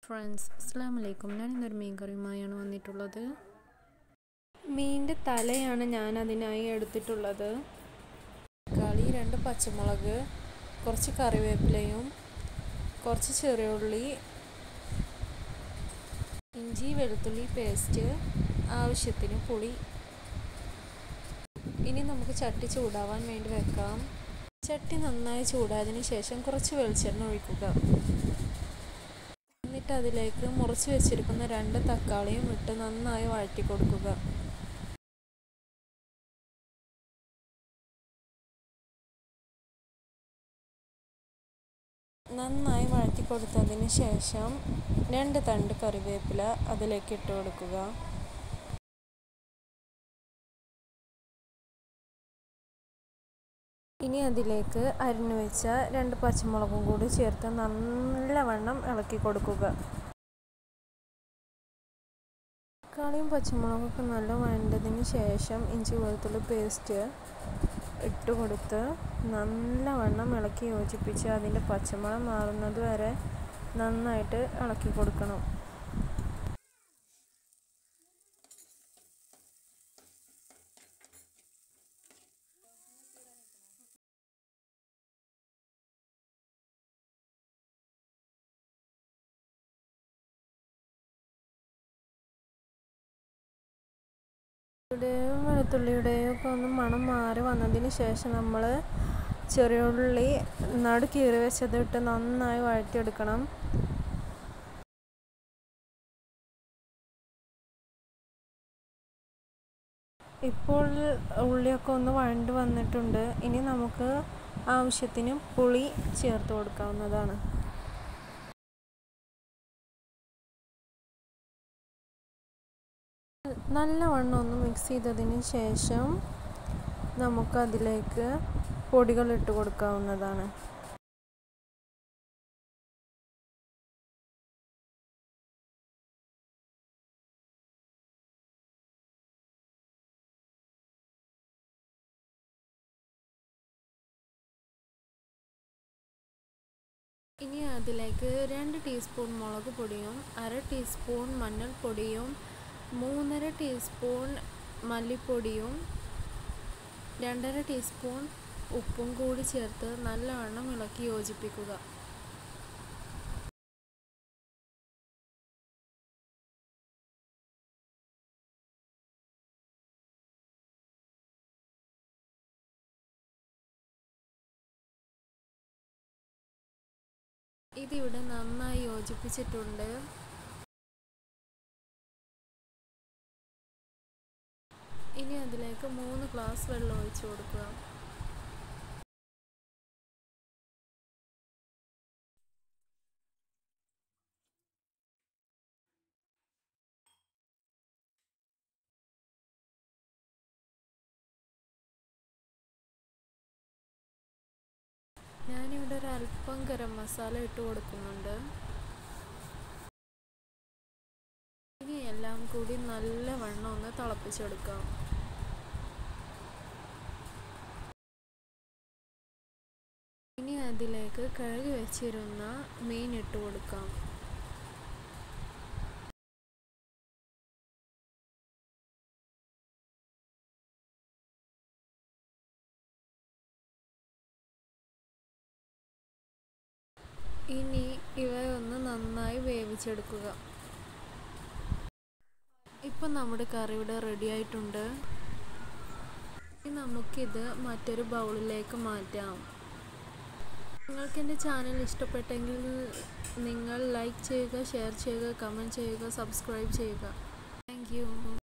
friends അസ്സാം വലൈക്കും ഞാൻ ഇന്നൊരു മീൻ കറിയുമായാണ് വന്നിട്ടുള്ളത് മീനിൻ്റെ തലയാണ് ഞാൻ അതിനായി എടുത്തിട്ടുള്ളത് തക്കാളി രണ്ട് പച്ചമുളക് കുറച്ച് കറിവേപ്പിലയും കുറച്ച് ചെറിയ ഉള്ളി ഇഞ്ചി വെളുത്തുള്ളി പേസ്റ്റ് ആവശ്യത്തിന് പുളി ഇനി നമുക്ക് ചട്ടി ചൂടാവാൻ വേണ്ടി വെക്കാം ചട്ടി നന്നായി ചൂടായതിന് ശേഷം കുറച്ച് വെളിച്ചെണ്ണ ഒഴിക്കുക എന്നിട്ട് അതിലേക്ക് മുറിച്ച് വെച്ചിരിക്കുന്ന രണ്ട് തക്കാളിയും ഇട്ട് നന്നായി വഴറ്റി കൊടുക്കുക നന്നായി വഴറ്റി കൊടുത്തതിന് ശേഷം രണ്ട് തണ്ട് കറിവേപ്പില അതിലേക്ക് ഇട്ട് കൊടുക്കുക ഇനി അതിലേക്ക് അരിഞ്ഞു വെച്ച രണ്ട് പച്ചമുളകും കൂടി ചേർത്ത് നല്ലവണ്ണം ഇളക്കി കൊടുക്കുക തക്കാളിയും പച്ചമുളകൊക്കെ നല്ല വഴണ്ടതിന് ശേഷം ഇഞ്ചി വെളുത്തുള്ളി പേസ്റ്റ് ഇട്ട് കൊടുത്ത് നല്ലവണ്ണം ഇളക്കി യോജിപ്പിച്ച് അതിൻ്റെ പച്ചമണം മാറുന്നത് വരെ നന്നായിട്ട് ഇളക്കി കൊടുക്കണം ഉള്ളിയുടെയും വെളുത്തുള്ളിയുടെയും ഒക്കെ ഒന്ന് മണം മാറി വന്നതിന് ശേഷം നമ്മൾ ചെറിയ ഉള്ളി നടു കീറി വെച്ചത് ഇട്ട് നന്നായി വഴറ്റിയെടുക്കണം ഇപ്പോൾ ഉള്ളിയൊക്കെ ഒന്ന് വഴണ്ട് വന്നിട്ടുണ്ട് ഇനി നമുക്ക് ആവശ്യത്തിന് പുളി ചേർത്ത് കൊടുക്കാവുന്നതാണ് നല്ലവണ്ണം ഒന്ന് മിക്സ് ചെയ്തതിന് ശേഷം നമുക്കതിലേക്ക് പൊടികൾ ഇട്ട് കൊടുക്കാവുന്നതാണ് ഇനി അതിലേക്ക് രണ്ട് ടീസ്പൂൺ മുളക് പൊടിയും അര ടീസ്പൂൺ മഞ്ഞൾപ്പൊടിയും മൂന്നര ടീസ്പൂൺ മല്ലിപ്പൊടിയും രണ്ടര ടീസ്പൂൺ ഉപ്പും കൂടി ചേർത്ത് നല്ലവണ്ണം ഇളക്കി യോജിപ്പിക്കുക ഇതിവിടെ നന്നായി യോജിപ്പിച്ചിട്ടുണ്ട് ഇനി അതിലേക്ക് മൂന്ന് ഗ്ലാസ് വെള്ളം ഒഴിച്ചു കൊടുക്കുക ഞാനിവിടെ ഒരു അല്പം ഗരം മസാല ഇട്ട് കൊടുക്കുന്നുണ്ട് ഇനി എല്ലാം കൂടി നല്ലവണ്ണം ഒന്ന് തിളപ്പിച്ചെടുക്കാം ഇനി അതിലേക്ക് കഴുകി വെച്ചിരുന്ന മീൻ ഇട്ട് കൊടുക്കാം ഇനി ഇവയൊന്ന് നന്നായി വേവിച്ചെടുക്കുക ഇപ്പം നമ്മുടെ കറി ഇവിടെ റെഡി ആയിട്ടുണ്ട് ഇനി നമുക്കിത് മറ്റൊരു ബൗളിലേക്ക് മാറ്റാം നിങ്ങൾക്ക് എൻ്റെ ചാനൽ ഇഷ്ടപ്പെട്ടെങ്കിൽ നിങ്ങൾ ലൈക്ക് ചെയ്യുക ഷെയർ ചെയ്യുക കമൻറ്റ് ചെയ്യുക സബ്സ്ക്രൈബ് ചെയ്യുക താങ്ക്